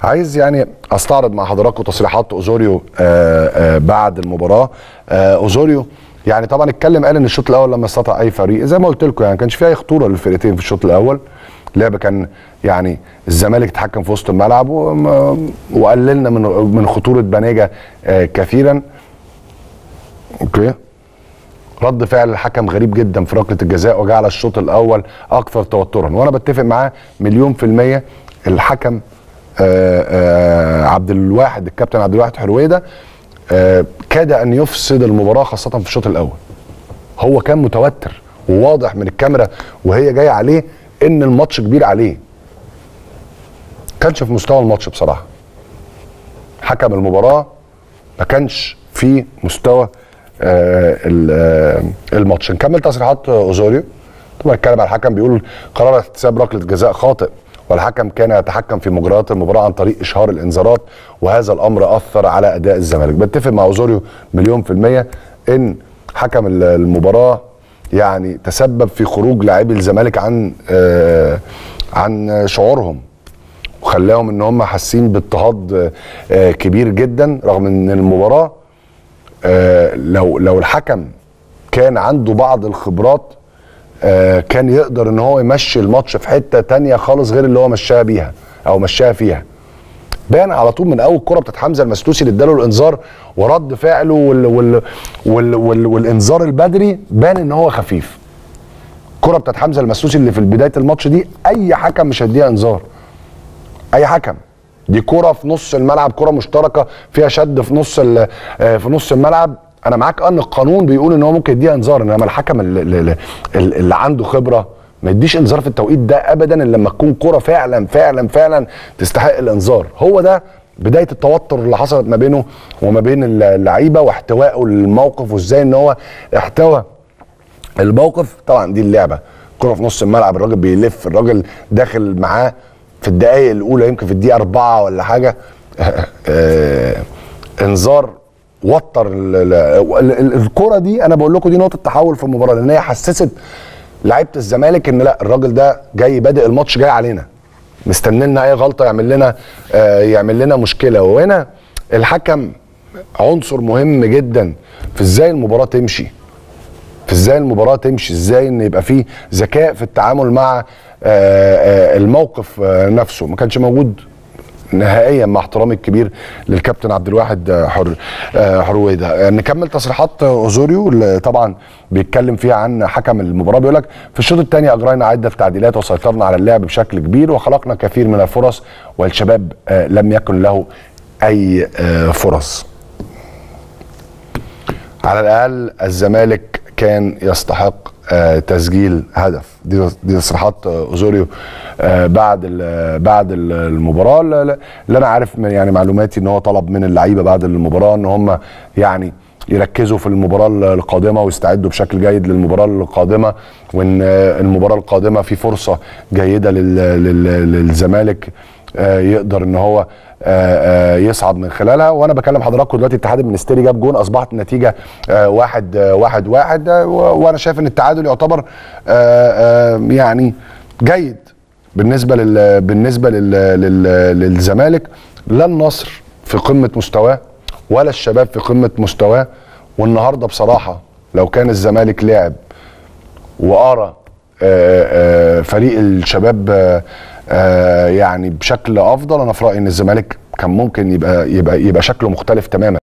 عايز يعني استعرض مع حضراتكم تصريحات اوزوريو آه، آه، بعد المباراه آه، اوزوريو يعني طبعا اتكلم قال ان الشوط الاول لما استطاع اي فريق زي ما قلت لكم يعني ما كانش فيه اي خطوره للفرقتين في الشوط الاول اللعب كان يعني الزمالك اتحكم في وسط الملعب وم- وقللنا من من خطوره بنيجا آه، كثيرا اوكي رد فعل الحكم غريب جدا في ركله الجزاء وجعل الشوط الاول اكثر توترا وانا بتفق معاه مليون في الميه الحكم آه، آه، عبد الواحد الكابتن عبد الواحد حرويده آه، كاد ان يفسد المباراه خاصه في الشوط الاول هو كان متوتر وواضح من الكاميرا وهي جايه عليه ان الماتش كبير عليه كانش في مستوى الماتش بصراحه حكم المباراه ما كانش في مستوى آه، ال- آه، الماتش نكمل تصريحات اوزوريو طبعا اتكلم على الحكم بيقول قرار احتساب ركله جزاء خاطئ والحكم كان يتحكم في مجريات المباراه عن طريق اشهار الانذارات وهذا الامر اثر على اداء الزمالك بتفق مع اوزوريو مليون في الميه ان حكم ال- المباراه يعني تسبب في خروج لاعبي الزمالك عن آه عن شعورهم وخلاهم ان هم حاسين باضطهاد آه، كبير جدا رغم ان المباراه آه، لو لو الحكم كان عنده بعض الخبرات آه، كان يقدر ان هو يمشي الماتش في حته تانية خالص غير اللي هو مشاها بيها او مشاها فيها بان على طول من اول كره بتاعت حمزه المسلوسي اللي اداله الانذار ورد فعله وال وال وال وال والانذار البدري بان ان هو خفيف الكره بتاعت حمزه المسلوسي اللي في بدايه الماتش دي اي حكم مش هيديها انذار اي حكم دي كرة في نص الملعب كرة مشتركة فيها شد في نص ال- آه، في نص الملعب انا معاك اه ان القانون بيقول ان هو ممكن يديها انذار انما الحكم اللي, اللي, اللي عنده خبرة ما يديش انذار في التوقيت ده ابدا الا لما تكون كرة فعلا فعلا فعلا تستحق الانذار هو ده بداية التوتر اللي حصلت ما بينه وما بين اللعيبة واحتوائه للموقف وازاي ان هو احتوى الموقف طبعا دي اللعبه كرة في نص الملعب الراجل بيلف الراجل داخل معاه في الدقائق الاولى يمكن في الدقيقه اربعه ولا حاجه آه، انذار وتر ال- ال- ال- ال- الكرة دي انا بقول لكم دي نقطه تحول في المباراه لان هي حسست لعيبه الزمالك ان لا الراجل ده جاي بادئ الماتش جاي علينا مستنينا اي غلطه يعمل لنا آه، يعمل لنا مشكله وهنا الحكم عنصر مهم جدا في ازاي المباراه تمشي في ازاي المباراه تمشي ازاي ان يبقى فيه ذكاء في التعامل مع آه، آه، الموقف آه، نفسه ما كانش موجود نهائيا مع احترامي الكبير للكابتن عبد الواحد آه، حر آه، حرويده آه، نكمل تصريحات آه، اوزوريو اللي طبعا بيتكلم فيها عن حكم المباراه بيقول لك في الشوط الثاني اجرينا عده تعديلات وسيطرنا على اللعب بشكل كبير وخلقنا كثير من الفرص والشباب آه، لم يكن له اي آه، فرص على الاقل الزمالك كان يستحق آه، تسجيل هدف دي دي تصريحات آه، اوزوريو آه، بعد ال- بعد ال- المباراه لا- لا- اللي انا عارف من يعني معلوماتي ان هو طلب من اللعيبه بعد المباراه ان هم يعني يركزوا في المباراه القادمه ويستعدوا بشكل جيد للمباراه القادمه وان آه، المباراه القادمه في فرصه جيده لل- لل- للزمالك آه، يقدر ان هو آه، آه، يصعد من خلالها وانا بكلم حضراتكم دلوقتي الاتحاد المنستيري جاب جون اصبحت النتيجه آه، واحد آه، واحد واحد آه، و- وانا شايف ان التعادل يعتبر آه، آه، يعني جيد بالنسبه لل بالنسبه لل لل للزمالك لا النصر في قمه مستواه ولا الشباب في قمه مستواه والنهارده بصراحه لو كان الزمالك لعب وارى آه، آه، فريق الشباب آه، آه، يعني بشكل افضل انا في رايي ان الزمالك كان ممكن يبقى يبقى يبقى شكله مختلف تماما